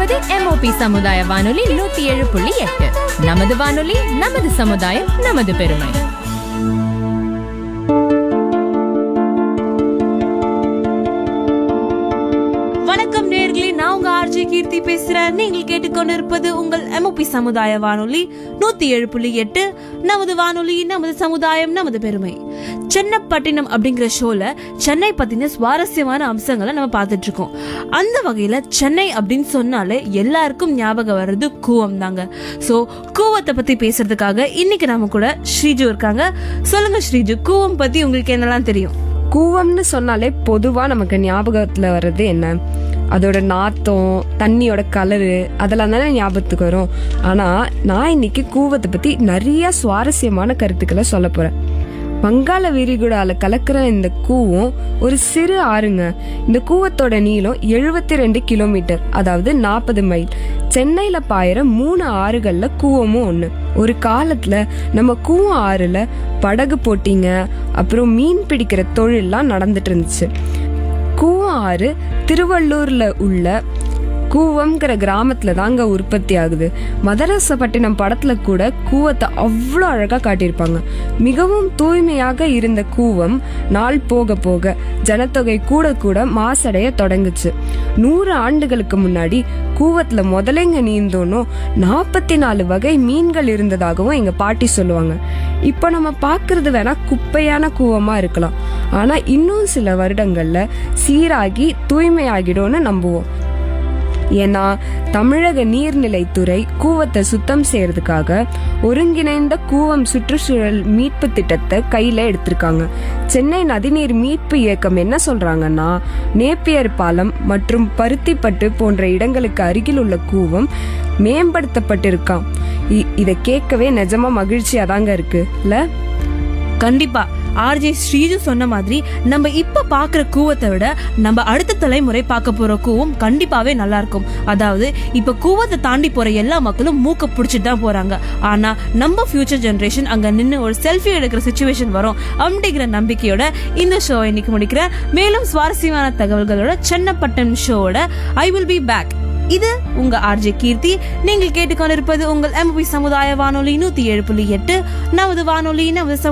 கொண்டிருப்பது எம்ஓபி சமுதாய வானொலி நூத்தி ஏழு புள்ளி எட்டு நமது வானொலி நமது சமுதாயம் நமது பெருமை வணக்கம் நேர்களே நான் உங்க ஆர்ஜி கீர்த்தி பேசுறேன் நீங்கள் கேட்டுக்கொண்டிருப்பது உங்கள் எம்ஓபி சமுதாய வானொலி நூத்தி ஏழு புள்ளி எட்டு நமது வானொலி நமது சமுதாயம் நமது பெருமை சென்னப்பட்டினம் அப்படிங்கிற ஷோல சென்னை பத்தின சுவாரஸ்யமான அம்சங்களை நம்ம பார்த்துட்டு இருக்கோம் அந்த வகையில சென்னை அப்படின்னு சொன்னாலே எல்லாருக்கும் ஞாபகம் வர்றது கூவம் தாங்க சோ கூவத்தை பத்தி பேசுறதுக்காக இன்னைக்கு நம்ம கூட ஸ்ரீஜு இருக்காங்க சொல்லுங்க ஸ்ரீஜு கூவம் பத்தி உங்களுக்கு என்னெல்லாம் தெரியும் கூவம்னு சொன்னாலே பொதுவா நமக்கு ஞாபகத்துல வர்றது என்ன அதோட நாத்தம் தண்ணியோட கலரு அதெல்லாம் தானே ஞாபகத்துக்கு வரும் ஆனா நான் இன்னைக்கு கூவத்தை பத்தி நிறைய சுவாரஸ்யமான கருத்துக்களை சொல்ல போறேன் வங்காள விரிகுடால கலக்கிற இந்த கூவம் ஒரு சிறு ஆறுங்க இந்த கூவத்தோட நீளம் எழுபத்தி ரெண்டு கிலோமீட்டர் அதாவது நாற்பது மைல் சென்னையில பாயிற மூணு ஆறுகள்ல கூவமும் ஒண்ணு ஒரு காலத்துல நம்ம கூவம் ஆறுல படகு போட்டிங்க அப்புறம் மீன் பிடிக்கிற தொழில்லாம் நடந்துட்டு இருந்துச்சு கூவம் ஆறு திருவள்ளூர்ல உள்ள கூவம்ங்கிற கிராமத்துல தாங்க உற்பத்தி ஆகுது மதரசப்பட்டினம் படத்துல கூட கூவத்தை அவ்வளோ அழகா காட்டியிருப்பாங்க மிகவும் தூய்மையாக இருந்த கூவம் நாள் போக போக ஜனத்தொகை கூட கூட மாசடைய தொடங்குச்சு நூறு ஆண்டுகளுக்கு முன்னாடி கூவத்துல முதலைங்க நீந்தோனும் நாற்பத்தி நாலு வகை மீன்கள் இருந்ததாகவும் எங்க பாட்டி சொல்லுவாங்க இப்போ நம்ம பார்க்கிறது வேணா குப்பையான கூவமா இருக்கலாம் ஆனா இன்னும் சில வருடங்கள்ல சீராகி தூய்மையாகிடும்னு நம்புவோம் ஏன்னா தமிழக நீர்நிலைத்துறை கூவத்தை சுத்தம் செய்யறதுக்காக ஒருங்கிணைந்த கூவம் சுற்றுச்சூழல் மீட்பு திட்டத்தை கையில எடுத்திருக்காங்க சென்னை நதிநீர் மீட்பு இயக்கம் என்ன சொல்றாங்கன்னா நேப்பியர் பாலம் மற்றும் பருத்திப்பட்டு போன்ற இடங்களுக்கு அருகில் உள்ள கூவம் மேம்படுத்தப்பட்டிருக்காம் இ- இதை கேட்கவே நிஜமா மகிழ்ச்சியா தாங்க இருக்கு இல்ல கண்டிப்பா ஆர்ஜே ஸ்ரீஜு சொன்ன மாதிரி நம்ம இப்ப பாக்குற கூவத்தை விட நம்ம அடுத்த தலைமுறை பார்க்க போற கூவம் கண்டிப்பாவே நல்லா இருக்கும் அதாவது இப்ப கூவத்தை தாண்டி போற எல்லா மக்களும் மூக்க பிடிச்சிட்டு தான் போறாங்க ஆனா நம்ம ஃபியூச்சர் ஜெனரேஷன் அங்க நின்னு ஒரு செல்ஃபி எடுக்கிற சுச்சுவேஷன் வரும் அப்படிங்கிற நம்பிக்கையோட இந்த ஷோ இன்னைக்கு முடிக்கிறேன் மேலும் சுவாரஸ்யமான தகவல்களோட சென்னப்பட்டம் ஷோவோட ஐ வில் பி பேக் இது உங்க ஆர்ஜே கீர்த்தி நீங்கள் கேட்டுக்கொண்டிருப்பது உங்கள் எம்பி சமுதாய வானொலி நூத்தி ஏழு புள்ளி எட்டு நமது வானொலி நமது சமு-